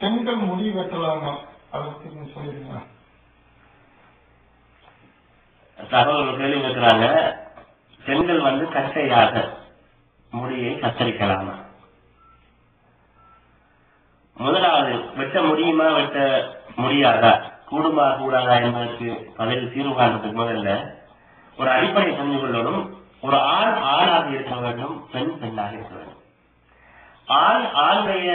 பெண்கள் முடி வெட்டலாமா அதை பத்தி கொஞ்சம் சொல்லிடுங்க சகோதரர் கேள்வி கேட்கிறாங்க பெண்கள் வந்து கட்டையாக முடியை கத்தரிக்கலாமா முதலாவது வெட்ட முடியுமா வெட்ட முடியாதா கூடுமா கூடாதா என்பதற்கு பதில் தீர்வு காண்றதுக்கு முதல்ல ஒரு அடிப்படை தெரிந்து கொள்ளணும் ஒரு ஆண் ஆணாக இருக்க வேண்டும் பெண் பெண்ணாக இருக்க வேண்டும் ஆண் ஆணுடைய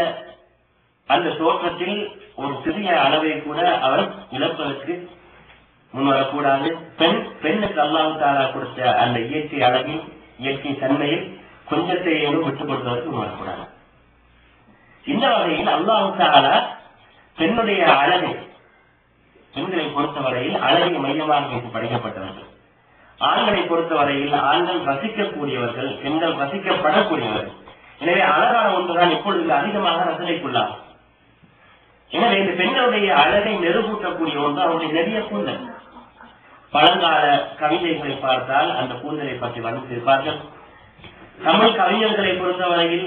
அந்த தோற்றத்தில் ஒரு சிறிய அளவை கூட அவர் இழப்பதற்கு முன்வரக்கூடாது பெண் பெண்ணுக்கு அல்லாஹு தாலா கொடுத்த அந்த இயற்கை அழகில் இயற்கை தன்மையில் கொஞ்சத்தையும் விட்டுக் கொடுப்பதற்கு முன்வரக்கூடாது இந்த வகையில் அல்லாஹு தாலா பெண்ணுடைய அழகை பெண்களை பொறுத்தவரையில் அழகை மையமாக வைத்து படைக்கப்பட்டவர்கள் ஆண்களை பொறுத்தவரையில் ஆண்கள் ரசிக்கக்கூடியவர்கள் பெண்கள் ரசிக்கப்படக்கூடியவர்கள் எனவே அழகான ஒன்றுதான் இப்பொழுது அதிகமாக ரசனைக்குள்ளாகும் எனவே இந்த பெண்களுடைய அழகை மெருகூட்டக்கூடிய ஒன்று அவருடைய நெறிய கூந்தல் பழங்கால கவிதைகளை பார்த்தால் அந்த கூந்தலை பற்றி வர்ணித்திருப்பார்கள் தமிழ் கவிஞர்களை பொறுத்தவரையில்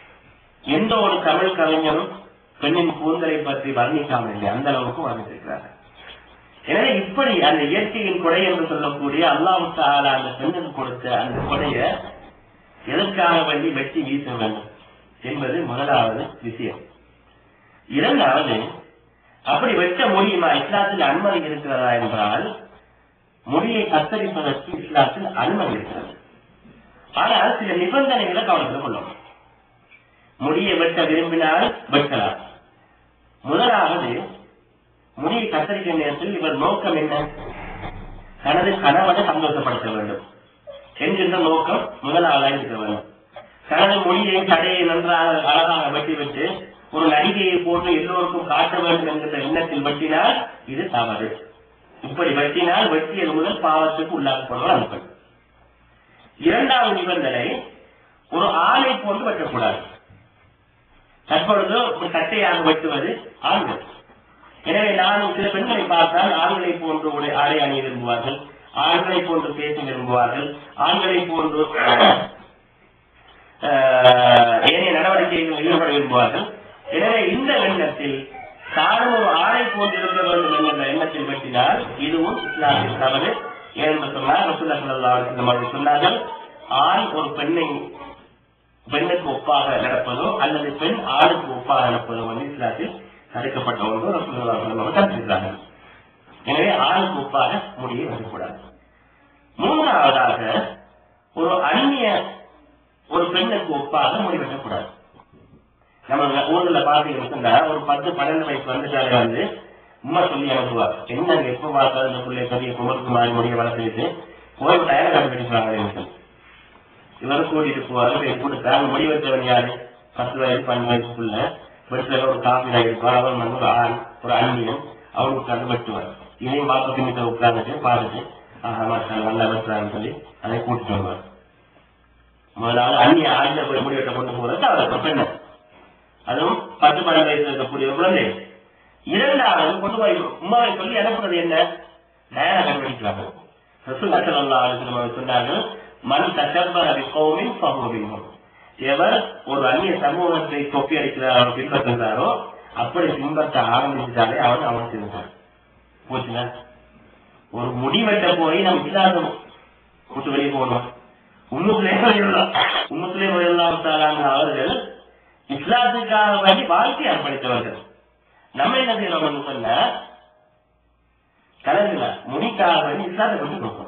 எந்த ஒரு தமிழ் கவிஞரும் பெண்ணின் கூந்தலை பற்றி வர்ணிக்காமல் இல்லை அந்த அளவுக்கு வர்ணித்திருக்கிறார்கள் எனவே இப்படி அந்த இயற்கையின் கொடை என்று சொல்லக்கூடிய அல்லாஹு தாலா அந்த பெண்ணுக்கு கொடுத்த அந்த கொடைய எதற்காக வேண்டி வெட்டி வீச வேண்டும் என்பது முதலாவது விஷயம் இரண்டாவது அப்படி வெட்ட முடியுமா இஸ்லாத்தில் அனுமதி இருக்கிறதா என்றால் முடியை கத்தரிப்பதற்கு இஸ்லாத்தில் அனுமதி இருக்கிறது ஆனால் சில நிபந்தனைகளை கவனத்தில் கொள்ளணும் முடியை வெட்ட விரும்பினால் வெட்டலாம் முதலாவது முடியை கத்தரிக்கும் நேரத்தில் இவர் நோக்கம் என்ன தனது கணவனை சந்தோஷப்படுத்த வேண்டும் என்கின்ற நோக்கம் முதலாவதாக இருக்க வேண்டும் தனது மொழியை தடையை நன்றாக அழகாக வெட்டிவிட்டு ஒரு நடிகையை போட்டு எல்லோருக்கும் காட்ட வேண்டும் என்கின்ற எண்ணத்தில் வெட்டினால் இது தவறு இப்படி வெட்டினால் வெட்டியது முதல் பாவத்துக்கு உள்ளாக்கப்படுவார் அந்த பெண் இரண்டாவது நிபந்தனை ஒரு ஆணை போன்று வெட்டக்கூடாது தற்பொழுது ஒரு கட்டையாக வெட்டுவது ஆண்கள் எனவே நான் சில பெண்களை பார்த்தால் ஆண்களை போன்று ஒரு ஆடை அணிய விரும்புவார்கள் ஆண்களை போன்று பேச விரும்புவார்கள் ஆண்களை போன்று ஆஹ், ஏனைய நடவடிக்கைகளில் ஈடுபட விரும்புவார்கள் எனவே இந்த எண்ணத்தில் தானும் ஒரு ஆணை போன்று இருக்க வேண்டும் என்கின்ற எண்ணத்தில் வெட்டினால் இதுவும் இஸ்லாமிய தவறு ஏனென்று சொன்னால் ரசூல்லா ஸல்லல்லாஹு அலைஹி வஸல்லம் அவர்கள் சொன்னார்கள் ஆண் ஒரு பெண்ணை பெண்ணுக்கு ஒப்பாக நடப்பதோ அல்லது பெண் ஆணுக்கு ஒப்பாக நடப்பதோ வந்து இஸ்லாத்தில் தடுக்கப்பட்ட ஒன்று ரசூலுல்லாஹி ஸல்லல்லாஹு அலைஹி வஸல்லம் கற்பித்தார்கள் எனவே ஆணுக்கு ஒப்பாக முடியை வரக்கூடாது மூன்றாவதாக ஒரு அந்நிய ஒரு பெண்ணுக்கு ஒப்பாக முடி வெட்டக்கூடாது நம்ம ஊர்ல பாத்தீங்கன்னு சொன்னா ஒரு பத்து பன்னெண்டு வயசு வந்துட்டாலே வந்து உண்மை சொல்லி அனுப்புவார் என்ன எப்ப பார்த்தாலும் இந்த பிள்ளை பெரிய குமருக்கு மாறி முடிய வளர்த்துக்கிட்டு போய் டயர் காட்டு கட்டிக்குவாங்க இவரும் கூட்டிட்டு போவாரு போய் கொடுத்தா அவங்க முடி வெட்டவன் யாரு பத்து வயசு பன்னெண்டு வயசுக்குள்ள வெட்டுல ஒரு காப்பி இருப்பார் அவன் வந்து ஒரு ஆண் ஒரு அந்நியன் அவனுக்கு உட்கார்ந்து வெட்டுவார் இதையும் பாப்பா பின்னிட்ட உட்கார்ந்துட்டு பார்த்துட்டு ஆஹா மாஸ்டர் நல்லா வெட்டுறான்னு சொல்லி அதை கூட்டிட்டு வருவார் முதலாவது அந்நிய ஆண்ட போய் முடி வெட்ட கொண்டு போறது அவர் பெண்ணு அதுவும் பத்து பன்னெண்டு வயசுல இருக்கக்கூடிய ஒரு குழந்தை இரண்டாவது கொண்டு போய் உமாவை சொல்லி அனுப்புறது என்ன டயனா கண்டுபிடிக்கிறாங்க ரசூல் ஸல்லல்லாஹு அலைஹி வஸல்லம் சொன்னார்கள் மன் தஷப்பஹ பிகௌமின் ஃபஹுவ மின்ஹும் எவர் ஒரு அந்நிய சமூகத்தை கொப்பி அடிக்கிறாரோ பின்பற்றுகிறாரோ அப்படி பின்பற்ற ஆரம்பிச்சுட்டாலே அவன் அவன் திருந்தான் போச்சுங்க ஒரு முடிவெட்ட போய் நம்ம இல்லாத விட்டு வெளியே போகணும் உண்முத்திலே உண்முத்திலே எல்லாம் அவர்கள் இஸ்லாத்துக்காக வேண்டி வாழ்க்கை அர்ப்பணித்தவர்கள் நம்ம என்ன செய்யறோம்னு சொன்ன கலந்துல முடிக்காக வேண்டி இஸ்லாத்தை கொண்டு கொடுக்கணும்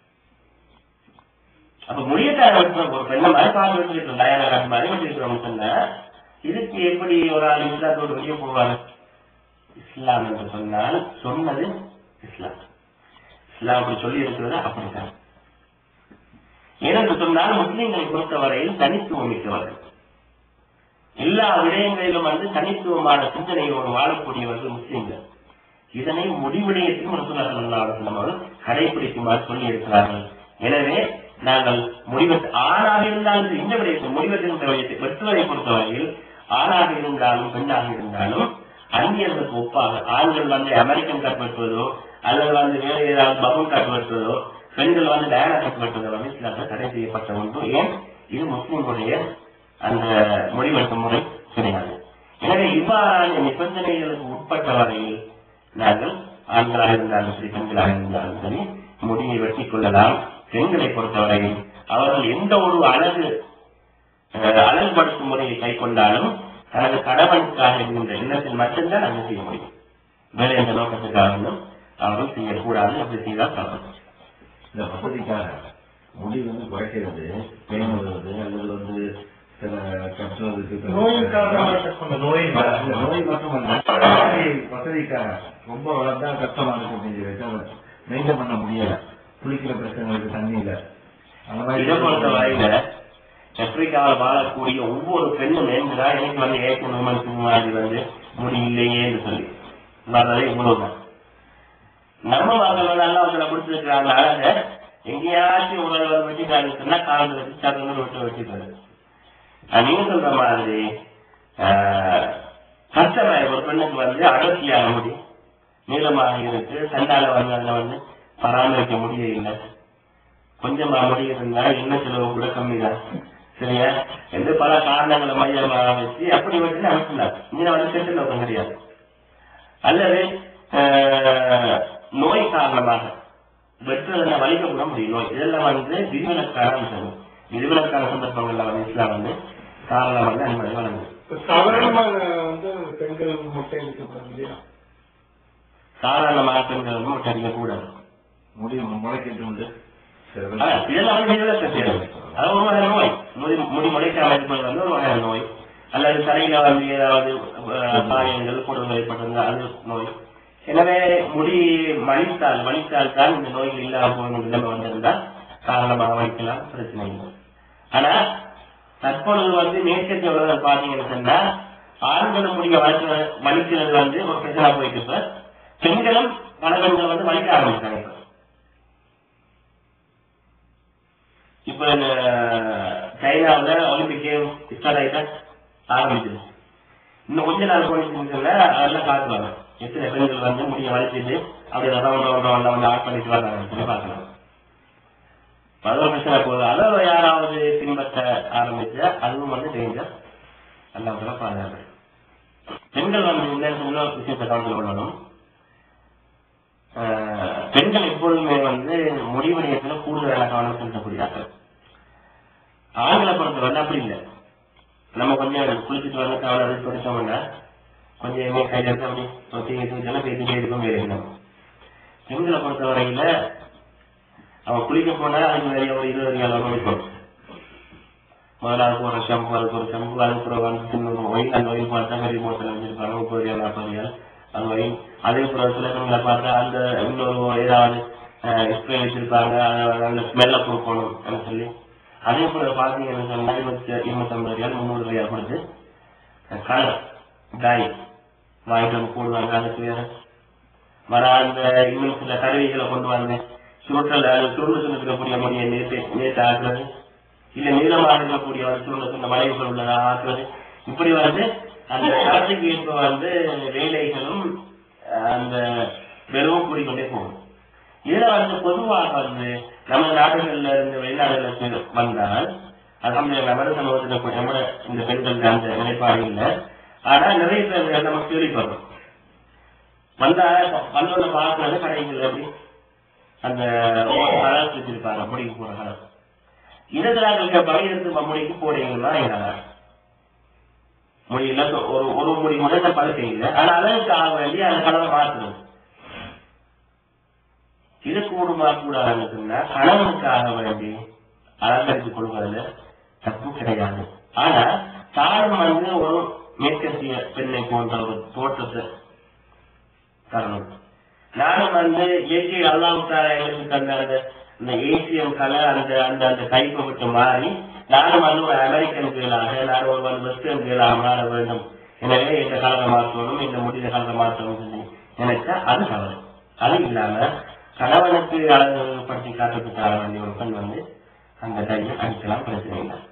அப்ப முடியக்காக வச்சுருவோம் ஒரு பெண்ணை மாதிரி பார்த்து வச்சுக்கிட்டோம் டயானா காட்டு மாதிரி வச்சுக்கிறோம்னு சொன்ன இதுக்கு எப்படி ஒரு ஆள் இஸ்லாத்தோடு வெளியே போவாங்க இஸ்லாம் என்று சொன்னால் சொன்னது இஸ்லாம் இஸ்லாம் அப்படி சொல்லி இருக்கிறது அப்படித்தான் ஏனென்று சொன்னால் முஸ்லிம்களை பொறுத்தவரையில் தனித்துவம் மிக்கவர்கள் எல்லா விடயங்களிலும் வந்து தனித்துவமான சிந்தனையோடு வாழக்கூடியவர்கள் முஸ்லிம்கள் இதனை முடிவிடயத்தையும் ரசூலுல்லாஹி அவர்கள் கடைபிடிக்குமாறு சொல்லி இருக்கிறார்கள் எனவே நாங்கள் முடிவெட்டு ஆணாக இருந்தாலும் இந்த விடயத்தை முடிவெட்டுகின்ற விடயத்தை வெட்டுவதை பொறுத்தவரையில் ஆணாக இருந்தாலும் பெண்ணாக இருந்தாலும் அந்நியர்களுக்கு ஒப்பாக ஆண்கள் வந்து அமெரிக்கன் கட் வெட்டுவதோ அல்லது வந்து வேற ஏதாவது பபுன் கட் வெட்டுவதோ பெண்கள் வந்து டயானா கட் வெட்டுவதோ வந்து இஸ்லாத்தில் தடை செய்யப்பட்ட ஒன்று ஏன் இது முஸ்லிம்களுடைய அந்த முடிவெடுக்கும் முறை கிடையாது எனவே இவ்வாறான நிபந்தனைகளுக்கு உட்பட்ட வரையில் நாங்கள் ஆண்களாக இருந்தாலும் சரி பெண்களாக இருந்தாலும் சரி முடியை வெட்டிக் கொள்ளலாம் பெண்களை பொறுத்தவரையில் அவர்கள் எந்த ஒரு அழகு அஹ், அழகுபடுத்தும் முறையை கை கொண்டாலும் தனது கணவனுக்காக என்கின்ற எண்ணத்தில் மட்டும்தான் அதை செய்ய முடியும் வேலை என்ற நோக்கத்துக்காக ஒன்றும் அவர்கள் செய்யக்கூடாது அப்படி செய்தால் தவறு இந்த வசதிக்காக முடி வந்து குறைக்கிறது பேன் வருவது அல்லது வந்து சில கற்றுவதற்கு சில- நோயின் காரணமாக கஷ்டம். நோய் ம- அந்த நோய் மட்டுமல்ல வசதி வசதிக்காக ரொம்ப வளர்ந்தா கஷ்டமா இருக்கு அப்படின்னு சொல்லிட்டு அதை மெயின்டைன் பண்ண முடியல குளிக்கிற பிரச்சனைகளுக்கு தண்ணி இல்ல அந்த இதை பொறுத்த மாதிரி வரையில ஆப்பிரிக்காவில் வாழக்கூடிய ஒவ்வொரு பெண்ணும் ஏங்குறா எனக்கு வந்து ஏற்கனவே உமன்ஸ் மாதிரி வந்து முடி இல்லையே என்று சொல்லி வர்றதே இவ்வளவுதான் நம்ம மக்கள் வந்து நல்லா ஒருத்தரை பிடிச்சிருக்கிறாங்க அழக எங்கேயாச்சும் ஒரு அளவு வெட்டிட்டாங்க சொன்னா காலத்துல வச்சு சதுரங்கள் விட்டு வெட்டிட்டாரு ஆஹ் நீங்க சொல்ற மாதிரி ஆஹ், கஷ்டமா ஒரு பெண்ணுக்கு வந்து அடர்த்தியாக முடி நீளமாக இருக்கு சண்டால வந்து அதுல வந்து பராமரிக்க முடியவில்லை கொஞ்சமா முடி இருந்தா என்ன செலவு கூட கம்மிதான் சரியா என்று பல காரணங்களை மையமாக வச்சு அப்படி வெட்டி அமைச்சினார் இங்க வந்து கெட்ட நோக்கம் கிடையாது அல்லது ஆஹ், நோய் காரணமாக வெட்டுறதுல வலிக்க கூட முடியும் நோய் இதெல்லாம் வந்து விதிவிலக்கான அம்சங்கள் விதிவிலக்கான சந்தர்ப்பங்கள்ல வந்து இஸ்லாம் வந்து காரணம் வந்து அனுமதி வழங்குது இப்ப சாதாரணமாக வந்து பெண்கள் முட்டை அடிக்கப்படும் இல்லையா சாதாரணமாக பெண்கள் வந்து முட்டை அடிக்க கூடாது முடி முளைக்கிட்டு உண்டு சில ஆ, பேர் இதெல்லாம் வந்து விதிவிலக்கு செய்யறது அது ஒரு வகையான நோய் முடி முடி முளைக்காம இருப்பது வந்து ஒரு வகையான நோய் அல்லது தலையில வந்து ஏதாவது அஹ், காயங்கள் கொடுமை ஏற்பட்டிருந்தா அது நோய் எனவே முடி மலித்தால் வலித்தால் தான் இந்த நோய்கள் இல்லாம போகணும் நிலைமை வந்திருந்தா காரணமாக வலிக்கலாம் பிரச்சனை இல்லை ஆனா தற்பொழுது வந்து மேற்கத்திய உலகம் பாத்தீங்கன்னு சொன்னா ஆண்களும் முடிய வளர்க்க வலிக்கிறது வந்து ஒரு பிரச்சனை போயிட்டு இப்ப பெண்களும் பல பெண்கள் வந்து வலிக்க ஆரம்பிச்சாங்க இப்ப இப்ப இந்த சைனாவுல ஒலிம்பிக் கேம் ஸ்டார்ட் ஆயிட்டா ஆரம்பிச்சது இன்னும் கொஞ்ச நாள் போனீங்கன்னா அதெல்லாம் காட்டுவாங்க எத்தனை பெண்கள் வந்து முடிய வலிச்சிட்டு அப்படி ரவுண்ட் ரவுண்ட் ரவுண்ட்ல வந்து ஆட் பண்ணிட்டு வர்றாங்கன்னு சொல்லி பார்க்கலாம் பதினோரு பிரச்சனை போகுது அதை யாராவது பின்பற்ற ஆரம்பிச்சு அதுவும் வந்து டேஞ்சர் அல்லாத பாதுகாப்பு பெண்கள் வந்து இந்த இன்னொரு விஷயத்தை கவனத்தில் கொள்ளணும் ஆஹ், பெண்கள் எப்பொழுதுமே வந்து முடிவடையத்துல கூடுதலான கவனம் செலுத்தக்கூடியார்கள் ஆண்களை பொறுத்தவரை அப்படி இல்லை நம்ம கொஞ்சம் குளிச்சுட்டு வந்து கவலை அப்படி கொடுத்தோம்னா கொஞ்சம் எங்கே கையில இருந்து அப்படி தூக்கி தூக்கிலாம் பேசிட்டே இருக்கும் வேலைக்கு நம்ம பெண்களை பொறுத்தவரையில அவன் குளிக்க போனா அதுக்கு நிறைய ஒரு இருபது ரியால் முடிக்கும் முதலாவது ஒரு ஷம்பு அதுக்கு ஒரு ஷம்பு அதுக்கு ஒரு வந்து சின்ன ஒயில் அந்த ஒயில் பார்த்தா பெரிய போட்டில் வச்சிருப்பாங்க முப்பது ரியால் நாற்பது ரியால் அது ஒயில் அதே போல சில பெண்களை பார்த்தா அந்த இன்னொரு ஏதாவது ஸ்ப்ரே வச்சிருப்பாங்க அதை அந்த ஸ்மெல்ல கொடுக்கணும் அப்படின்னு சொல்லி அதே போல பாத்தீங்கன்னு சொன்னா இருபத்தி இருநூத்தம்பது ரியால் முந்நூறு ரியால் கொடுத்து கலர் டாய் வாங்கிட்டு வந்து போடுவாங்க அதுக்கு வேற வர அந்த இன்னும் சில கருவிகளை கொண்டு வந்தேன் சுருட்டல் அது சுருண்டு சுருக்கக்கூடிய முடிய நேற்று நேற்று ஆக்குறது இல்ல நீளமாக இருக்கக்கூடிய ஒரு சுருண்டு சுருண்ட வளைவுகள் உள்ளதா ஆக்குறது இப்படி வந்து அந்த காலத்துக்கு ஏற்ப வந்து வேலைகளும் அஹ், அந்த வெறும் கூடிக்கொண்டே போகும் இதுல வந்து பொதுவாக வந்து நம்ம நாடுகள்ல இருந்து வெளிநாடுகளுக்கு வந்தால் அதாவது நமது சமூகத்துல கூட நம்ம இந்த பெண்களுக்கு அந்த நிலைப்பாடு இல்லை ஆனா நிறைய பேர் நம்ம கேள்விப்படுறோம் வந்தா வந்தோட பார்க்கறது கடைகள் எப்படி அந்த கலர் வச்சிருப்பாங்க முடிக்கு போற கலர் இடதுலாக இருக்க பகை எடுத்து முடிக்கு போடுறீங்கன்னா எங்களால முடியல ஒரு ஒரு முடி முதல்ல பழுக்க இல்லை ஆனா அளவுக்கு ஆக வேண்டிய அந்த கலரை மாற்றணும் இது கூடுமா கூடாதுன்னு சொன்னா கணவனுக்காக வேண்டி அலங்கரித்துக் கொள்வதில் தப்பு கிடையாது ஆனா தானும் வந்து ஒரு மேற்கத்திய பெண்ணை போன்ற ஒரு தோற்றத்தை தரணும் நானும் வந்து இயற்கை அல்லாவுக்கார எங்களுக்கு தந்த அந்த இந்த ஏசியன் கலர் அந்த அந்த அந்த கைப்பை விட்டு மாறி நானும் வந்து ஒரு அமெரிக்கன் கீழாக நான் ஒரு வந்து வெஸ்டர்ன் கீழாக மாற வேண்டும் எனவே இந்த கலரை மாற்றணும் இந்த முடிந்த கலரை மாற்றணும் சொல்லி நினைச்சா அது தவறு அது இல்லாம கணவனுக்கு அழகுபடுத்தி காட்டுறதுக்காக வேண்டிய ஒரு பெண் வந்து அந்த கையை அடிக்கலாம் பிரச்சனை இல்லை